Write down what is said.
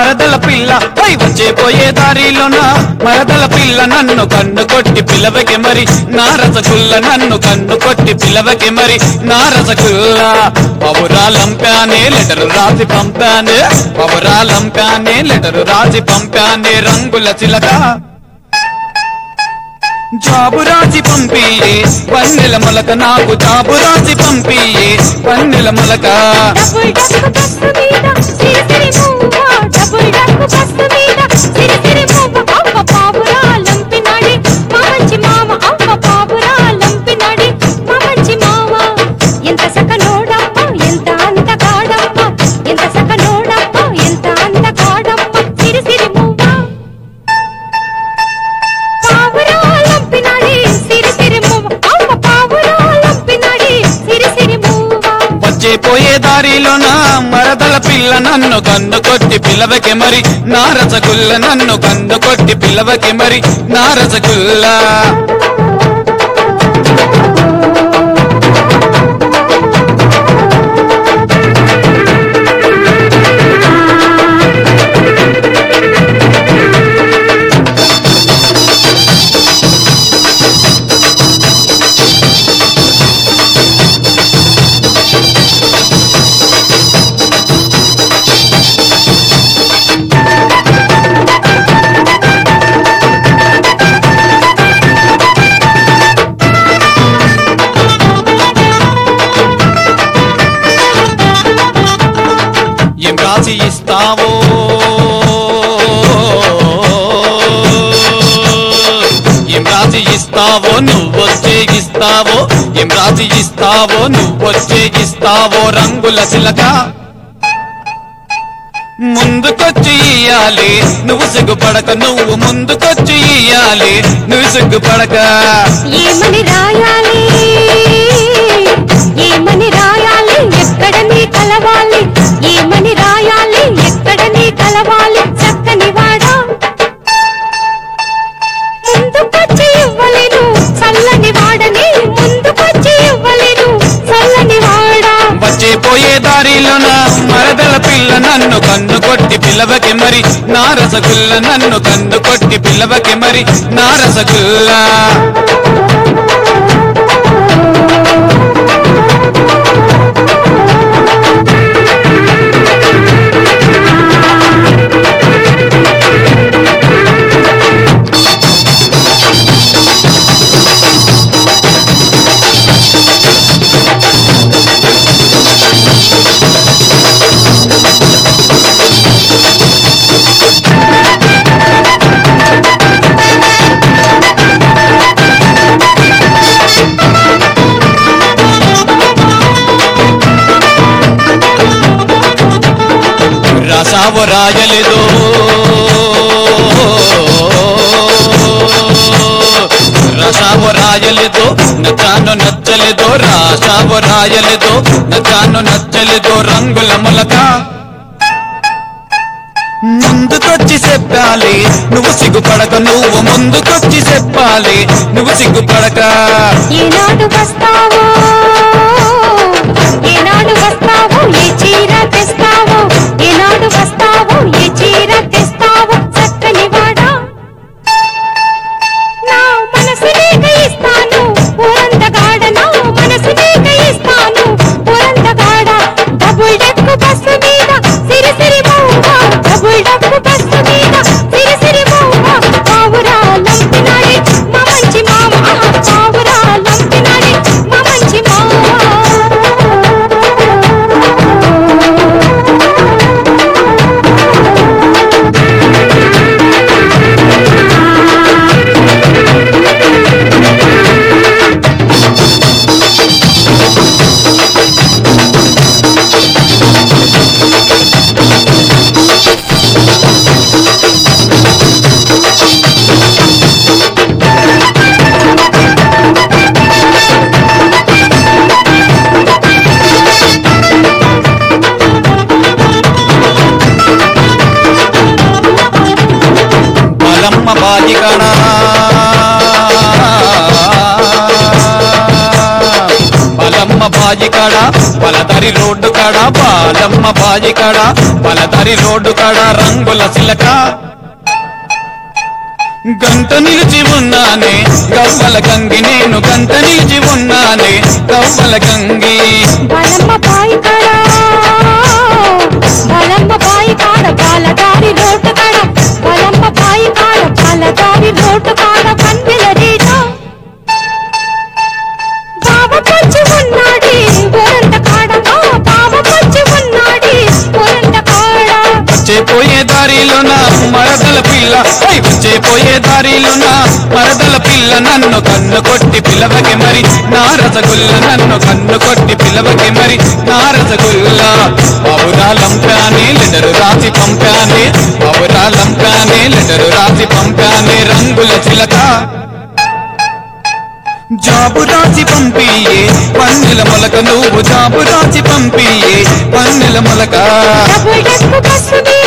మరదల పిల్ల పై వచ్చే పోయే దారిలోన మరదల పిల్ల నన్ను కన్ను కొట్టి పిలవకి మరి నా రసగుల్ల నన్ను కన్ను కొట్టి పిలవకి మరి నా రసగుల్ల పవురాలంపానే లెటరు రాసి పంపానే పవురాలంపానే లెటరు రాసి పంపానే రంగుల చిలక జాబు రాసి పంపియే పన్నెల మొలక నాకు జాబు రాసి పంపియే పన్నెల మొలక డబుల్ డక్కు బస్సు మీద సిరిసిరి మువ్వ డబుల్ డక్కు బస్సు మీద సిరిసిరి మువ్వ అవ్వ పావురా లంపినాడి మా మంచి మామ అవ్వ పావురా లంపినాడి మా మంచి మామ ఎంత సకనోడప్ప ఎంత అందగాడప్ప ఎంత సకనోడప్ప ఎంత అందగాడప్ప సిరిసిరి మువ్వ పావురా లంపినాడి సిరిసిరి మువ్వ అవ్వ పావురా లంపినాడి సిరిసిరి మువ్వ వచ్చే పోయే దారిలోన మరదల పిల్ల నన్ను కన్ను కొట్టి పిలవకి మరి నా రసగుల్ల నన్ను కన్ను కొట్టి పిలవకి మరి నా రసగుల్ల ఏం రాసి ఇస్తావో ఏం రాసి ఇస్తావో నువ్వొచ్చే ఇస్తావో ఏం రాసి ఇస్తావో నువ్వొచ్చే ఇస్తావో రంగుల చిలక ముందుకొచ్చి ఇయ్యాలి నువ్వు సిగ్గుపడక నువ్వు ముందుకొచ్చి ఇయ్యాలి నువ్వు సిగ్గుపడక ఏమని రాయాలి ఏమని రాయాలి ఎక్కడ నీ కలవాలి ఏమని రాయాలి ఎక్కడ నీ కలవాలి చక్కని వాడా ముందుకొచ్చి ఇవ్వలేను చల్లని వాడని ముందుకొచ్చి ఇవ్వలేను చల్లని వాడా వచ్చే పోయే దారిలోన మరదల పిల్ల నన్ను కన్ను కొట్టి పిలవకి మరి నా రసగుల్ల నన్ను కన్ను కొట్టి పిలవకి మరి నా రసగుల్ల రాసావు రాయలేదో రసావు రాయలేదో నచ్చాను నచ్చలేదో రాసావు రాయలేదో నచ్చాను నచ్చలేదో రంగుల మొలక ముందుకొచ్చి చెప్పాలి నువ్వు సిగ్గుపడక నువ్వు ముందుకొచ్చి చెప్పాలి నువ్వు సిగ్గుపడక ఏనాడు వస్తావో ఏనాడు వస్తావో ఏ చీర తెస్తావో ఏనాడు వస్తావో ఏ చీర తెస్తావో చక్కని వాడా నా మనసు నీకు ఇస్తాను ఊరంతగాడ నా మనసు నీకు ఇస్తాను ఊరంతగాడ డబుల్ డెక్కు బస్సు మీద సిరి సిరి మూవ డబుల్ డెక్కు బస్సు మీద సిరి సిరి మూవ పావురా లంపినాడి మా మంచి మామ పావురా లంపినాడి మా మంచి మామ బలమ్మ బాజికణ బలమ్మ బాయి కాడ పలదరి రోడ్డు కాడ బాలమ్మ బాయి కాడ పలదరి రోడ్డు కాడ రంగుల చిలక గంట నిలిచి ఉన్నానే గవ్వల గంగి నేను గంట నిలిచి ఉన్నానే గవ్వల గంగి బలమ్మ బాయి కాడ బలమ్మ బాయి కాడ పాలదారి రోడ్డు కాడ బలమ్మ బాయి కాడ పాలదారి రోడ్డు కాడ పందిల రీట బావ పొచ్చి ఉన్నాడి ఊరంట కాడ ఆ బావ పొచ్చి ఉన్నాడి ఊరంట కాడ వచ్చే పోయే దారిలోన మరదల పిల్ల ఓయ్ వచ్చే పోయే దారిలోన మరదల పిల్ల నన్ను కన్ను కొట్టి పిలవకి మరి నా రసగుల్ల నన్ను కన్ను కొట్టి పిలవకి మరి నా రసగుల్ల పౌరాలంపానే లెటరు రాసి పంపానే పౌరాలంపానే లెటరు రాసి పంపానే రంగుల చిలక జాబు రాసి పంపియే పన్నెల మొలక నువ్వు జాబు రాసి పంపియే పన్నెల మొలక డబుల్ డెక్కు బస్సు మీద